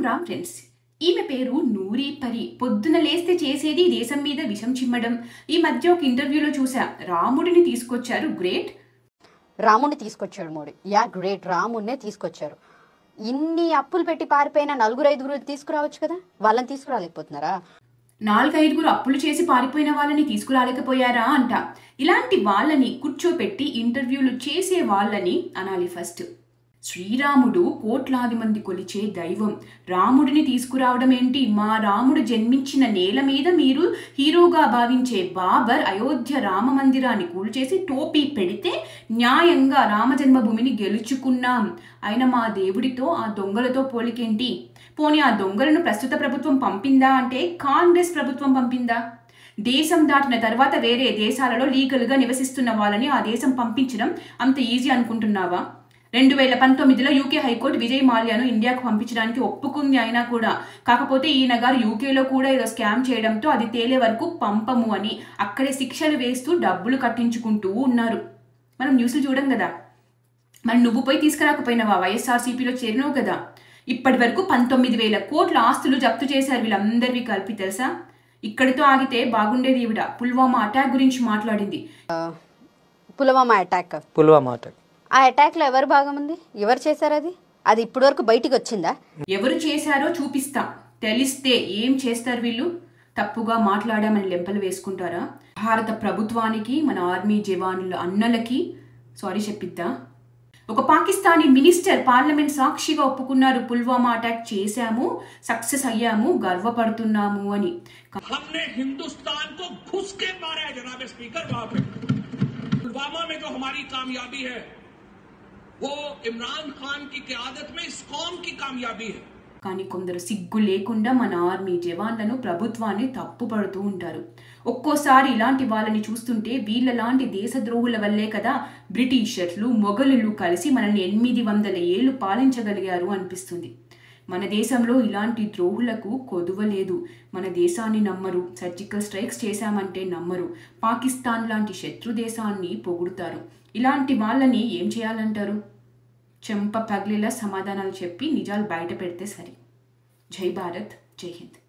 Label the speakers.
Speaker 1: Ram friends ఈమె పేరు నూరి పరి పొద్దున లేస్తే చేసేది దేశం మీద విషం చిమ్మడం ఈ మధ్య ఒక ఇంటర్వ్యూలో చూసా రాముడిని తీసుకొచ్చారు గ్రేట్
Speaker 2: రాముడిని తీసుకొచ్చాడు మోడీ యా గ్రేట్ రాముడినే తీసుకొచ్చారు ఇన్ని అప్పులు పెట్టి పారిపోయిన నలుగురు ఐదుగురు తీసుకురావచ్చు కదా వాళ్ళని తీసుకురాలేకపోతున్నారా
Speaker 1: నాలుగైదుగురు అప్పులు చేసి పారిపోయిన వాళ్ళని తీసుకురాలేకపోయారా అంట ఇలాంటి వాళ్ళని కూర్చోపెట్టి ఇంటర్వ్యూలు చేసే వాళ్ళని అనాలి ఫస్ట్ శ్రీరాముడు కోట్లాది మంది కొలిచే దైవం రాముడిని తీసుకురావడం ఏంటి మా రాముడు జన్మించిన నేల మీద మీరు హీరోగా భావించే బాబర్ అయోధ్య రామ మందిరాన్ని కూల్చేసి టోపీ పెడితే న్యాయంగా రామ జన్మభూమిని గెలుచుకున్నాం అయిన మా దేవుడితో ఆ దొంగలతో పోలికేంటి పోనీ ఆ దొంగలను ప్రస్తుత ప్రభుత్వం పంపిందా అంటే కాంగ్రెస్ ప్రభుత్వం పంపిందా దేశం దాటిన తర్వాత వేరే దేశాలలో లీగల్గా నివసిస్తున్న వాళ్ళని ఆ దేశం పంపించడం అంత ఈజీ అనుకుంటున్నావా రెండు వేల పంతొమ్మిదిలో యూకే హైకోర్టు విజయ్ మాల్యాను ఇండియాకు పంపించడానికి ఒప్పుకుంది అయినా కూడా కాకపోతే ఈయన గారు యూకేలో కూడా ఏదో స్కామ్ చేయడంతో అది తేలే వరకు పంపము అని అక్కడే శిక్షలు వేస్తూ డబ్బులు కట్టించుకుంటూ ఉన్నారు మనం న్యూస్లు చూడం కదా మరి నువ్వు పోయి తీసుకురాకపోయినావా వైఎస్ఆర్సీపీలో చేరినావు కదా ఇప్పటి వరకు పంతొమ్మిది వేల కోట్ల ఆస్తులు జప్తు చేశారు వీళ్ళందరివి కలిపి తెలుసా ఇక్కడితో ఆగితే బాగుండేది ఈవిడ పుల్వామా అటాక్ గురించి మాట్లాడింది
Speaker 2: పులవామా అటాక్
Speaker 3: పుల్వామా అటాక్
Speaker 2: ఆ అటాక్ లో ఎవరు భాగం ఉంది ఎవరు చేశారు అది అది ఇప్పటి వరకు బయటికి వచ్చిందా
Speaker 1: ఎవరు చేశారో చూపిస్తా తెలిస్తే ఏం చేస్తారు వీళ్ళు తప్పుగా మాట్లాడామని లెంపలు వేసుకుంటారా భారత ప్రభుత్వానికి మన ఆర్మీ జవానుల అన్నలకి సారీ చెప్పిద్దా ఒక పాకిస్తానీ మినిస్టర్ పార్లమెంట్ సాక్షిగా ఒప్పుకున్నారు పుల్వామా అటాక్ చేశాము సక్సెస్ అయ్యాము గర్వపడుతున్నాము అని
Speaker 4: हमने हिंदुस्तान को घुस के मारा है जनाब स्पीकर वहां पे पुलवामा में जो हमारी कामयाबी है वो इमरान खान की क्यादत में इस कौम की कामयाबी है
Speaker 1: కానీ కొందరు సిగ్గు లేకుండా మన ఆర్మీ జవాన్లను ప్రభుత్వాన్ని తప్పుపడుతూ ఉంటారు ఒక్కోసారి ఇలాంటి వాళ్ళని చూస్తుంటే వీళ్ళలాంటి దేశద్రోహుల వల్లే కదా బ్రిటిషర్లు మొఘలులు కలిసి మనల్ని ఎనిమిది వందల ఏళ్ళు పాలించగలిగారు అనిపిస్తుంది మన దేశంలో ఇలాంటి ద్రోహులకు కొదువ లేదు మన దేశాన్ని నమ్మరు సర్జికల్ స్ట్రైక్స్ చేశామంటే నమ్మరు పాకిస్తాన్ లాంటి శత్రు దేశాన్ని పొగుడుతారు ఇలాంటి వాళ్ళని ఏం చేయాలంటారు చెంప పగిలేలా సమాధానాలు చెప్పి నిజాలు బయట పెడితే సరి జై భారత్ జై హింద్